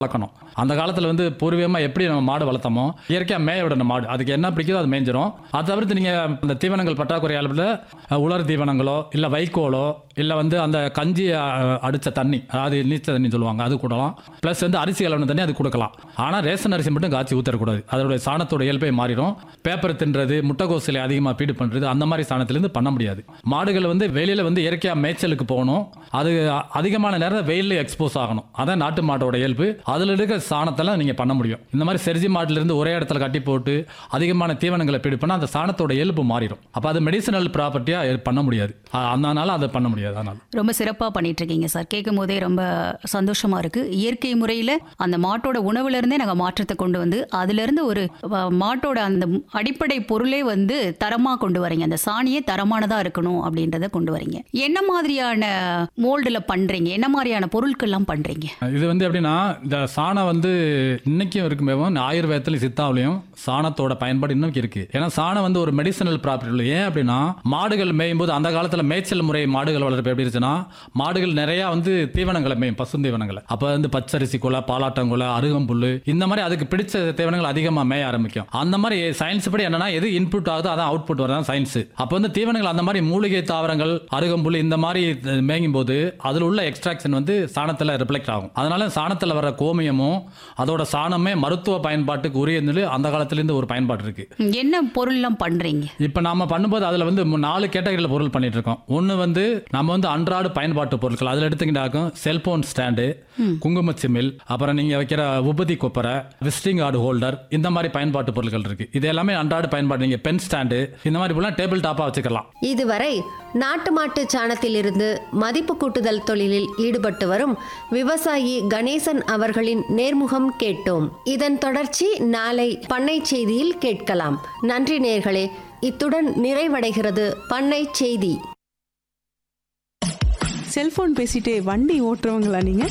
வளர்க்கணும் அந்த காலத்தில் வந்து பூர்வீகமாக எப்படி நம்ம மாடு வளர்த்தோமோ இயற்கையாக மேய விடணும் மாடு அதுக்கு என்ன பிடிக்குதோ அது மேய்ஞ்சிரும் அதை தவிர்த்து நீங்கள் அந்த தீவனங்கள் பற்றாக்குறை அளவில் உலர் தீவனங்களோ இல்லை வைக்கோலோ இல்லை வந்து அந்த கஞ்சி அஹ், அடிச்ச தண்ணி அதாவது நீச்ச தண்ணி சொல்லுவாங்க அது கூடலாம் ப்ளஸ் வந்து அரிசி கலவன தண்ணி அது கொடுக்கலாம் ஆனால் ரேஷன் அரிசி மட்டும் காய்ச்சி ஊற்றக்கூடாது அதோட சாணத்தோட இயல்பே மாறிடும் பேப்பர் தின்றது முட்டைகோசில அதிகமாக ஃபீடு பண்ணுறது அந்த மாதிரி சாணத்திலேருந்து பண்ண முடியாது மாடுகள் வந்து வெளியில் வந்து இயற்கையாக மேய்ச்சலுக்கு போகணும் அது அ- அதிகமான நேரம் வெயிலில் எக்ஸ்போஸ் ஆகணும் அதான் நாட்டு மாட்டோட இயல்பு அதில் இருக்கிற சாணத்தெல்லாம் நீங்கள் பண்ண முடியும் இந்த மாதிரி செர்ஜி மாட்டிலிருந்து ஒரே இடத்துல கட்டி போட்டு அதிகமான தீவனங்களை ஃபீடு பண்ணால் அந்த சாணத்தோட இயல்பு மாறிடும் அப்போ அது மெடிசனல் ப்ராப்பர்ட்டியாக பண்ண முடியாது அ- அதனால அதை பண்ண முடியாது அதனால ரொம்ப சிறப்பா பண்ணிட்டு இருக்கீங்க சார் கேட்கும் போதே ரொம்ப சந்தோஷமா இருக்கு இயற்கை முறையில அந்த மாட்டோட உணவுல இருந்தே நாங்க மாற்றத்தை கொண்டு வந்து அதுல இருந்து ஒரு வ- மாட்டோட அந்த அடிப்படை பொருளே வந்து தரமா கொண்டு வரீங்க அந்த சாணியே தரமானதா இருக்கணும் அப்படின்றத கொண்டு வரீங்க என்ன மாதிரியான மோல்டுல பண்றீங்க என்ன மாதிரியான பொருட்கள்லாம் பண்றீங்க இது வந்து எப்படின்னா இந்த சாணம் வந்து இன்னைக்கும் இருக்குமே ஆயுர்வேதத்துலையும் சித்தாவிலையும் சாணத்தோட பயன்பாடு இன்னும் இருக்கு ஏன்னா சாணம் வந்து ஒரு மெடிசனல் ப்ராப்பர்ட்டி இல்லை ஏன் அப்படின்னா மாடுகள் மேயும் போது அந்த காலத்தில் மேய்ச்சல் முறை மாடுகள் வளர்ப்பு எப்படி இருந்துச்சுன்னா மாடுகள் நிறைய வந்து தீவனங்களை மேயும் பசுந்தீவனங்களை அப்போ வந்து பச்சரிசி குலை பாலாட்டங்குலை அருகம்புல் இந்த மாதிரி அதுக்கு பிடிச்ச தீவனங்கள் அதிகமாக மேய ஆரம்பிக்கும் அந்த மாதிரி சயின்ஸ் படி என்னன்னா எது இன்புட் ஆகுதோ அதான் அவுட்புட் வரதான் சயின்ஸ் அப்போ வந்து தீவனங்கள் அந்த மாதிரி மூலிகை தாவரங்கள் அருகம்புல் இந்த மாதிரி மேயும் போது அதில் உள்ள எக்ஸ்ட்ராக்ஷன் வந்து சாணத்தில் ரிஃப்ளெக்ட் ஆகும் அதனால சாணத்தில் வர கோமியமும் அதோட சாணமே மருத்துவ பயன்பாட்டுக்கு உரியது அந்த காலத்துலேருந்து ஒரு பயன்பாடு இருக்கு என்ன பொருள்லாம் பண்றீங்க இப்போ நாம பண்ணும்போது அதில் வந்து மு- நாலு கேட்டகரியில் பொருள் பண்ணிட்டு இருக்கோம் ஒன்று வந்து நம்ம வந்து அன்றாட பயன்பாட்டு பொருட்கள் அதில் எடுத்துக்கிட்டாக்கும் செல்போன் ஸ்டாண்டு குங்கும சிமில் அப்புறம் நீங்கள் வைக்கிற உபதி கொப்பரை விசிட்டிங் கார்டு ஹோல்டர் இந்த மாதிரி பயன்பாட்டு பொருட்கள் இருக்கு இது எல்லாமே அன்றாட பயன்பாடு நீங்கள் பென் ஸ்டாண்டு இந்த மாதிரி பொருள் டேபிள் டாப்பாக வச்சுக்கலாம் இதுவரை நாட்டு மாட்டு சாணத்திலிருந்து மதிப்பு கூட்டுதல் தொழிலில் ஈடுபட்டு வரும் விவசாயி கணேசன் அவர்களின் நேர்முகம் கேட்டோம் இதன் தொடர்ச்சி நாளை பண்ணை செய்தியில் கேட்கலாம் நன்றி நேர்களே இத்துடன் நிறைவடைகிறது பண்ணை செய்தி செல்போன் பேசிட்டே வண்டி ஓட்டுறவங்களா நீங்க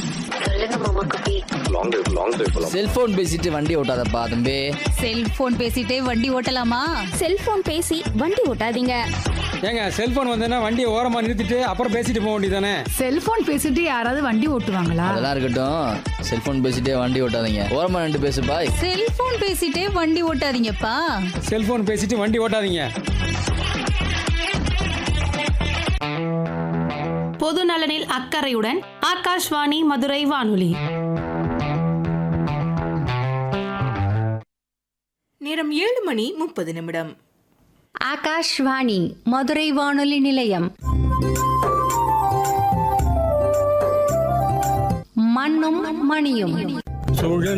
செல்போன் பேசிட்டு வண்டி ஓட்டாதப்பா தம்பி செல்போன் பேசிட்டே வண்டி ஓட்டலாமா செல்போன் பேசி வண்டி ஓட்டாதீங்க ஏங்க செல்போன் வந்தேன்னா வண்டியை ஓரமா நிறுத்திட்டு அப்புறம் பேசிட்டு போக வேண்டியதானே செல்போன் பேசிட்டு யாராவது வண்டி ஓட்டுவாங்களா அதெல்லாம் இருக்கட்டும் செல்போன் பேசிட்டே வண்டி ஓட்டாதீங்க ஓரமா நின்று பேசுப்பா செல்போன் பேசிட்டே வண்டி ஓட்டாதீங்கப்பா செல்போன் பேசிட்டு வண்டி ஓட்டாதீங்க பொது நலனில் அக்கறையுடன் ஆகாஷ்வாணி மதுரை வானொலி நேரம் ஏழு மணி முப்பது நிமிடம் ஆகாஷ்வாணி மதுரை வானொலி நிலையம் மண்ணும் மணியும் சூழல்